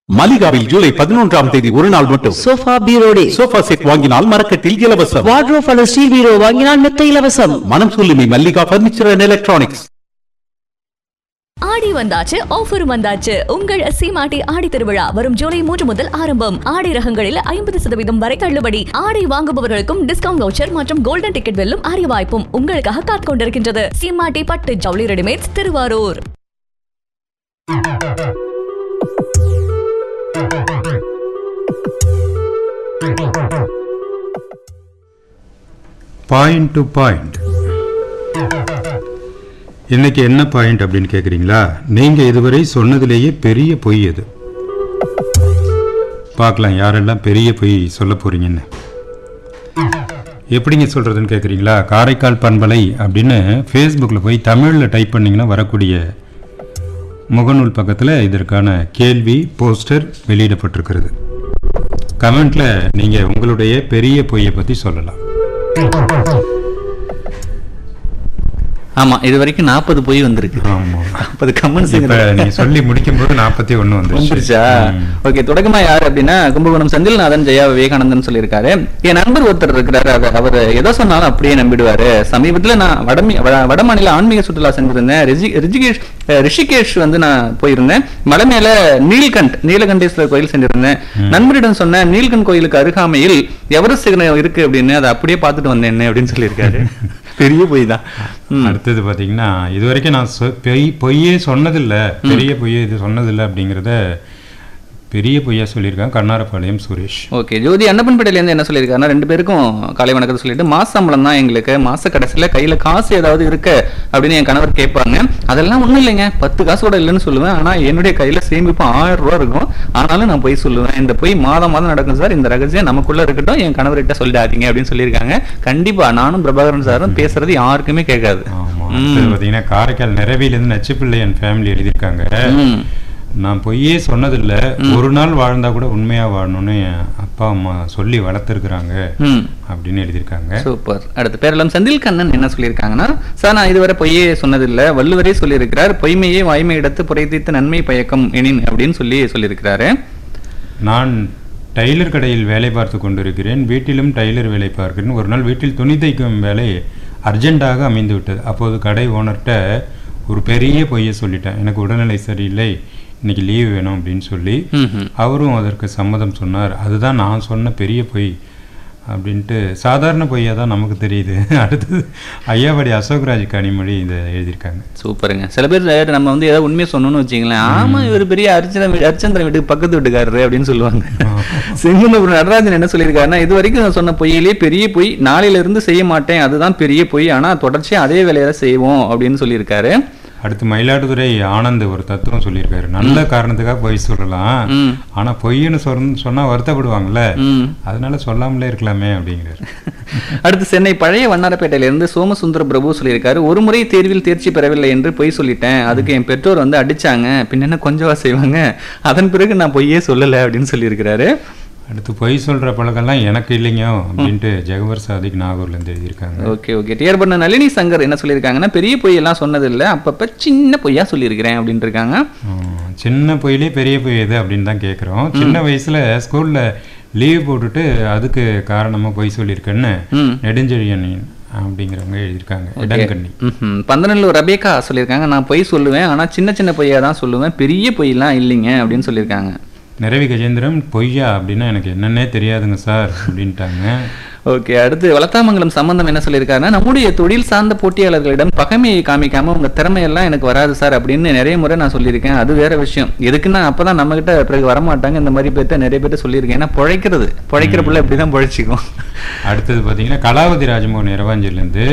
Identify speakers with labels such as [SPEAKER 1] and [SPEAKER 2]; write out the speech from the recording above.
[SPEAKER 1] மலிகாவில் ஜூலை பதினொன்றாம் தேதி ஒரு நாள் மட்டும்
[SPEAKER 2] சோஃபா பீரோ டே
[SPEAKER 1] சோஃபா செட் வாங்கினால் மரக்கட்டில் இலவசம்
[SPEAKER 2] வார்ட்ரோப் அல்லது ஸ்டீல் பீரோ வாங்கினால் மெத்த இலவசம்
[SPEAKER 1] மனம் சொல்லுமி Mallika furniture and electronics
[SPEAKER 3] Aadi வந்தாச்சு ஆஃபர் வந்தாச்சு உங்கள் சீமாட்டி ஆடி திருவிழா வரும் ஜூலை மூன்று முதல் ஆரம்பம் ஆடை ரகங்களில் ஐம்பது சதவீதம் வரை தள்ளுபடி ஆடை வாங்குபவர்களுக்கும் டிஸ்கவுண்ட் வவுச்சர் மற்றும் கோல்டன் டிக்கெட் வெல்லும் அரிய வாய்ப்பும் உங்களுக்காக காத்துக் கொண்டிருக்கின்றது சீமாட்டி பட்டு ஜவுளி readymades Thiruvarur
[SPEAKER 4] point to point இன்னைக்கு என்ன பாயிண்ட் அப்படின்னு கேட்குறீங்களா நீங்கள் இதுவரை சொன்னதிலேயே பெரிய பொய் எது பார்க்கலாம் யாரெல்லாம் பெரிய பொய் சொல்ல போறீங்கன்னு எப்படிங்க சொல்கிறதுன்னு கேட்குறீங்களா காரைக்கால் பண்பலை அப்படின்னு ஃபேஸ்புக்கில் போய் தமிழில் டைப் பண்ணிங்கன்னா வரக்கூடிய முகநூல் பக்கத்தில் இதற்கான கேள்வி போஸ்டர் வெளியிடப்பட்டிருக்கிறது கமெண்ட்ல நீங்கள் உங்களுடைய பெரிய பொய்யை பற்றி சொல்லலாம்
[SPEAKER 5] ஆமா இது வரைக்கும் நாற்பது போய் வந்திருக்கு
[SPEAKER 4] ஆமாம்
[SPEAKER 5] நாற்பது கமெண்ட்ஸ்
[SPEAKER 4] இப்ப நீங்க சொல்லி முடிக்கும் போது நாற்பத்தி ஒண்ணு வந்துருச்சு
[SPEAKER 5] வந்துருச்சா
[SPEAKER 4] ம்.
[SPEAKER 5] ஓகே தொடக்கமா யார் அப்படின்னா கும்பகோணம் செந்தில்நாதன் ஜெயா விவேகானந்தன் சொல்லியிருக்காரு என் நண்பர் ஒருத்தர் இருக்கிறாரு அவர் அவர் எதை சொன்னாலும் அப்படியே நம்பிடுவாரு சமீபத்துல நான் வடமி வட- வட மாநில ஆன்மீக சுற்றுலா சென்றிருந்தேன் ரிஷி- ரிஷிகேஷ் அஹ், ரிஷிகேஷ் வந்து நான் போயிருந்தேன் மலை மேல நீல்கண்ட் நீலகண்டேஸ்வரர் கோயில் சென்றிருந்தேன் நண்பரிடம் சொன்னேன் நீல்கண்ட் கோயிலுக்கு அருகாமையில் எவரெஸ்ட் சிகரம் இருக்கு அப்படின்னு அதை அப்படியே பார்த்துட்டு வந்தேன் அப்படின்னு சொல்லியிருக்காரு பெரிய பொய் தான் ம்.
[SPEAKER 4] அடுத்தது பாத்தீங்கன்னா இது வரைக்கும் நான் சொ- பொய் பொய்யே சொன்னதில்ல பெரிய பொய்யே இது சொன்னதில்ல அப்படிங்கிறத பெரிய பொய்யா சொல்லியிருக்காங்க கண்ணாரப்பாளையம் சுரேஷ்
[SPEAKER 5] ஓகே ஜோதி அன்னப்பன்பேட்டையிலேருந்து என்ன சொல்லியிருக்காருன்னா ரெண்டு பேருக்கும் காலை வணக்கத்தை சொல்லிட்டு மாச சம்பளம் தான் எங்களுக்கு மாச கடைசியில் கையில் காசு ஏதாவது இருக்கு அப்படின்னு என் கணவர் கேட்பாங்க அதெல்லாம் ஒன்றும் இல்லைங்க பத்து காசு கூட இல்லைன்னு சொல்லுவேன் ஆனால் என்னுடைய கையில் சேமிப்பு ஆயிரம் ரூபா இருக்கும் ஆனாலும் நான் போய் சொல்லுவேன் இந்த போய் மாதம் மாதம் நடக்கும் சார் இந்த ரகசியம் நமக்குள்ள இருக்கட்டும் என் கணவர்கிட்ட சொல்லிடாதீங்க அப்படின்னு சொல்லியிருக்காங்க கண்டிப்பா நானும் பிரபாகரன் சாரும் பேசுறது யாருக்குமே கேட்காது
[SPEAKER 4] ஆமா அடுத்தது பாத்தீங்கன்னா காரைக்கால் நிறவிலிருந்து நச்சுப்பிள்ளை என் ஃபேமிலி எழுதியிருக்காங்க
[SPEAKER 5] ம்.
[SPEAKER 4] நான் பொய்யே சொன்னதில்ல ஒரு நாள் வாழ்ந்தா கூட உண்மையா வாழணும்னு என் அப்பா அம்மா சொல்லி வளர்த்துருக்குறாங்க
[SPEAKER 5] ம்
[SPEAKER 4] அப்படின்னு எழுதியிருக்காங்க
[SPEAKER 5] சூப்பர் அடுத்து பேரளம் செந்தில் கண்ணன் என்ன சொல்லியிருக்காங்கன்னா சார் நான் இதுவரை பொய்யே சொன்னதில்லை வள்ளுவரே சொல்லியிருக்கிறார் பொய்மையே வாய்மை இடத்து புரைத்தீர்த்து நன்மை பயக்கம் எனின் அப்படின்னு சொல்லி சொல்லியிருக்கிறாரு
[SPEAKER 4] நான் டைலர் கடையில் வேலை பார்த்து கொண்டிருக்கிறேன் வீட்டிலும் டைலர் வேலை பார்க்கிறேன் ஒரு நாள் வீட்டில் துணி தைக்கும் வேலை அர்ஜென்ட்டாக அமைந்து விட்டது அப்போது கடை ஓனர்கிட்ட ஒரு பெரிய பொய்யை சொல்லிட்டேன் எனக்கு உடல்நிலை சரியில்லை இன்னைக்கு லீவு வேணும் அப்படின்னு சொல்லி
[SPEAKER 5] ம்ஹும்.
[SPEAKER 4] அவரும் அதற்கு சம்மதம் சொன்னார் அதுதான் நான் சொன்ன பெரிய பொய் அப்படின்ட்டு சாதாரண பொய்யா தான் நமக்கு தெரியுது அடுத்தது ஐயாவடி அசோக்ராஜ் கனிமொழி இதை எழுதியிருக்காங்க
[SPEAKER 5] சூப்பருங்க சில பேர் நம்ம வந்து ஏதாவது உண்மையை சொன்னோம்னு வச்சுங்களேன் ஆமா இவர் பெரிய அரிச்சந்திரன் வீ- அரிச்சந்திரன் வீட்டுக்கு பக்கத்து வீட்டுக்காரரு அப்படின்னு சொல்லுவாங்க செங்குந்தபுரம் நடராஜன் என்ன சொல்லியிருக்காருன்னா இது வரைக்கும் நான் சொன்ன பொய்யிலே பெரிய பொய் நாளையில இருந்து செய்ய மாட்டேன் அதுதான் பெரிய பொய் ஆனா தொடர்ச்சியா அதே வேலையை தான் செய்வோம் அப்படின்னு சொல்லியிருக்காரு
[SPEAKER 4] அடுத்து மயிலாடுதுறை ஆனந்த் ஒரு தத்துவம் சொல்லியிருக்காரு நல்ல காரணத்துக்காக பொய் சொல்லலாம்
[SPEAKER 5] ம்.
[SPEAKER 4] ஆனா பொய்ன்னு சொன்ன சொன்னா வருத்தப்படுவாங்கல்ல
[SPEAKER 5] ம்
[SPEAKER 4] அதனால சொல்லாமலே இருக்கலாமே அப்படிங்கிறாரு
[SPEAKER 5] அடுத்து சென்னை பழைய வண்ணாரப்பேட்டையிலிருந்து சோமசுந்தர பிரபு சொல்லியிருக்காரு ஒரு முறை தேர்வில் தேர்ச்சி பெறவில்லை என்று பொய் சொல்லிட்டேன் அதுக்கு என் பெற்றோர் வந்து அடிச்சாங்க பின்ன என்ன கொஞ்சவா செய்வாங்க அதன் பிறகு நான் பொய்யே சொல்லலை அப்படின்னு சொல்லியிருக்கிறாரு
[SPEAKER 4] அடுத்து பொய் சொல்ற பழக்கம்லாம் எனக்கு இல்லைங்க அப்படின்ட்டு ஜெகவர் சாதிக் நாகூர்ல இருந்து எழுதியிருக்காங்க
[SPEAKER 5] ஓகே ஓகே டியர் பண்ண நளினி சங்கர் என்ன சொல்லியிருக்காங்கன்னா பெரிய பொய்யெல்லாம் சொன்னதில்லை அப்பப்ப சின்ன பொய்யா சொல்லியிருக்கிறேன் அப்படின்னு இருக்காங்க
[SPEAKER 4] ஆஹ், சின்ன பொய்யிலே பெரிய பொய் எது அப்படின்னு தான் கேட்குறோம் சின்ன வயசுல ஸ்கூல்ல லீவ் போட்டுட்டு அதுக்கு காரணமா பொய் சொல்லியிருக்கேன்னு
[SPEAKER 5] ம்.
[SPEAKER 4] நெடுஞ்செழியன் அப்படிங்கிறவங்க எழுதியிருக்காங்க இடங்கண்ணி
[SPEAKER 5] ம்ஹும். பந்தநல்லூர் ரபேக்கா சொல்லியிருக்காங்க நான் பொய் சொல்லுவேன் ஆனா சின்ன சின்ன பொய்யா தான் சொல்லுவேன் பெரிய பொய்யெல்லாம் இல்லைங்க அப்படின்னு சொல்லியிருக்காங்க
[SPEAKER 4] நிறவி கஜேந்திரன் பொய்யா அப்படின்னா எனக்கு என்னன்னே தெரியாதுங்க சார் அப்படின்ட்டாங்க
[SPEAKER 5] ஓகே அடுத்து வளத்தாமங்கலம் சம்பந்தம் என்ன சொல்லியிருக்காருன்னா நம்முடைய தொழில் சார்ந்த போட்டியாளர்களிடம் பகைமையை காமிக்காம உங்க திறமையெல்லாம் எனக்கு வராது சார் அப்படின்னு நிறைய முறை நான் சொல்லியிருக்கேன் அது வேற விஷயம் எதுக்குன்னா அப்பதான் நம்ம கிட்ட பிறகு வரமாட்டாங்க இந்த மாதிரி பேர்த்த நிறைய பேர்ட்ட சொல்லியிருக்கேன் ஏன்னா பிழைக்கிறது பிழைக்கிற பிள்ளை இப்படிதான் பிழைச்சிக்கும்
[SPEAKER 4] அடுத்தது பார்த்தீங்கன்னா கலாவதி ராஜமோகன் இரவாஞ்சிலேருந்து